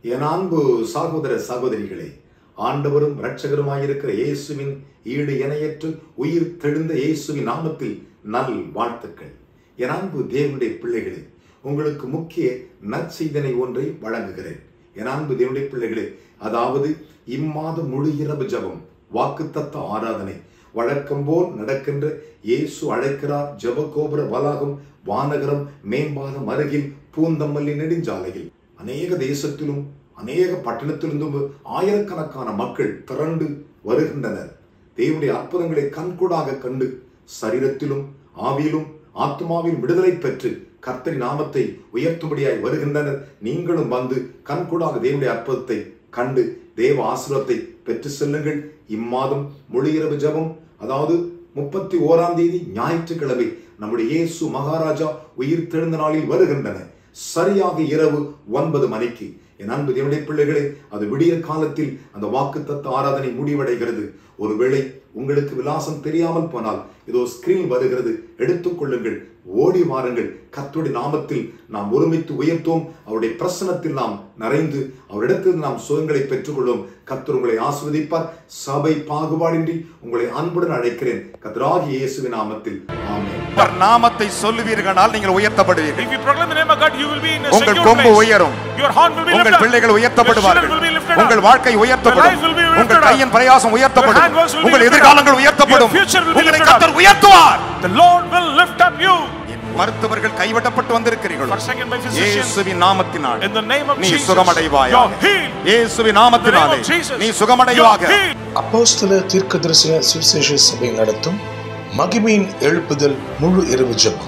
என் அன்பு சகோதர சகோதரிகளே ஆண்டவரும் இரட்சகருமாயிருக்கிற இயேசுவின் ஈடு இணையற்று உயிர் தெழுந்த இயேசுவின் நாமத்தில் நல் வாழ்த்துக்கள் என் அன்பு தேவனுடைய பிள்ளைகளே உங்களுக்கு முக்கிய நற்செய்தனை ஒன்றை வழங்குகிறேன் என் அன்பு தேவனுடைய பிள்ளைகளே அதாவது இம்மாத முழு இரவு ஜபம் வாக்குத்தத்த ஆராதனை வழக்கம் போல் நடக்கின்ற இயேசு அழைக்கிறார் ஜபகோபுர வளாகம் வானகரம் மேம்பாலம் அருகில் பூந்தமல்லி நெடுஞ்சாலையில் அநேக தேசத்திலும் அநேக பட்டணத்திலிருந்தும் ஆயிரக்கணக்கான மக்கள் திரண்டு வருகின்றனர் தேவனுடைய அற்புதங்களை கண்கூடாக கண்டு சரீரத்திலும் ஆவியிலும் ஆத்மாவிலும் விடுதலை பெற்று கர்த்தரி நாமத்தை உயர்த்தும்படியாய் வருகின்றனர் நீங்களும் வந்து கண்கூடாக தேவனுடைய அற்புதத்தை கண்டு தேவ ஆசீர்வாதத்தை பெற்று செல்லுங்கள் இம்மாதம் மொழியிரவு ஜபம் அதாவது முப்பத்தி ஓராம் தேதி ஞாயிற்றுக்கிழமை நம்முடைய இயேசு மகாராஜா உயிர் தெழுந்த நாளில் வருகின்றன சரியாக இரவு ஒன்பது மணிக்கு என் அன்பு தேவனுடைய பிள்ளைகளே அது விடியற் காலத்தில் அந்த வாக்குத்தத்த ஆராதனை முடிவடைகிறது ஒருவேளை உங்களுக்கு விலாசம் தெரியாமல் போனால் இதோ ஸ்கிரீன் வருகிறது எடுத்துக்கொள்ளுங்கள் ஓடி வாருங்கள் கர்த்தருடைய நாமத்தில் நாம் ஒருமித்து உயர்த்தோம் அவருடைய பிரசனத்தில் நாம் நிறைந்து அவரிடத்தில் நாம் சுகங்களை பெற்றுக்கொள்வோம் கர்த்தர் உங்களை ஆஸ்வதிப்பார் சபை பாகுபாடின்றி உங்களை அன்புடன் அழைக்கிறேன் கர்த்தராகிய இயேசுவின் நாமத்தில் ஆமென் அவர் நாமத்தை சொல்லுவீர்களால் நீங்கள் உயர்த்தப்படுவீர்கள் If you proclaim the name of God, you will be in a உங்கள் secure கொம்பு place. உயரும் Your horn will be உங்கள் lifted up. பிள்ளைகள் Your உயர்த்தப்படுவார்கள் children will be lifted up. உங்கள் வாழ்க்கை Your உயர்த்தப்படும் life will be lifted உங்கள் up. கையின் பிரயாசம் உயர்த்தப்படும் Your handworks will be உங்கள் lifted எதிர்காலங்கள் up. உயர்த்தப்படும் Your future will be உங்களை lifted up. கர்த்தர் உயர்த்துவார் The Lord will lift up you. மருத்துவர்கள் கைவிடப்பட்டு வந்திருக்கிறீர்கள் Forsaken by physicians. இயேசுவின் நாமத்தினால் In the name of நீ Jesus. சுகமடைவாயாக You're healed. இயேசுவின் நாமத்தினாலே In the name of Jesus. நீ சுகமடைவாக You're healed. அப்போஸ்தல தீர்க்கதரிசன சுவிசேஷ சபை நடத்தும் மகிமையின் எழுப்புதல் முழு இரவு ஜெபம்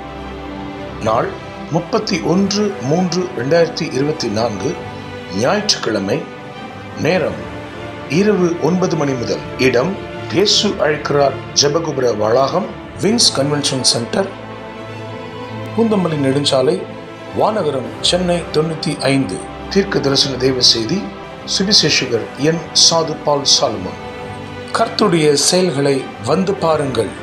நாள் முப்பத்தி ஒன்று மூன்று ரெண்டாயிரத்தி இருபத்தி நான்கு ஞாயிற்றுக்கிழமை நேரம் இரவு ஒன்பது மணி முதல் இடம் இயேசு அழைக்கிறார் ஜெபகுபுர வளாகம் விங்ஸ் கன்வென்ஷன் சென்டர் பூந்தமல்லி நெடுஞ்சாலை வானகரம் சென்னை தொண்ணூற்றி ஐந்து தீர்க்க தரிசன தெய்வ செய்தி சுவிசேஷகர் என் சாது பால் சாலுமன் கர்த்துடைய செயல்களை வந்து பாருங்கள்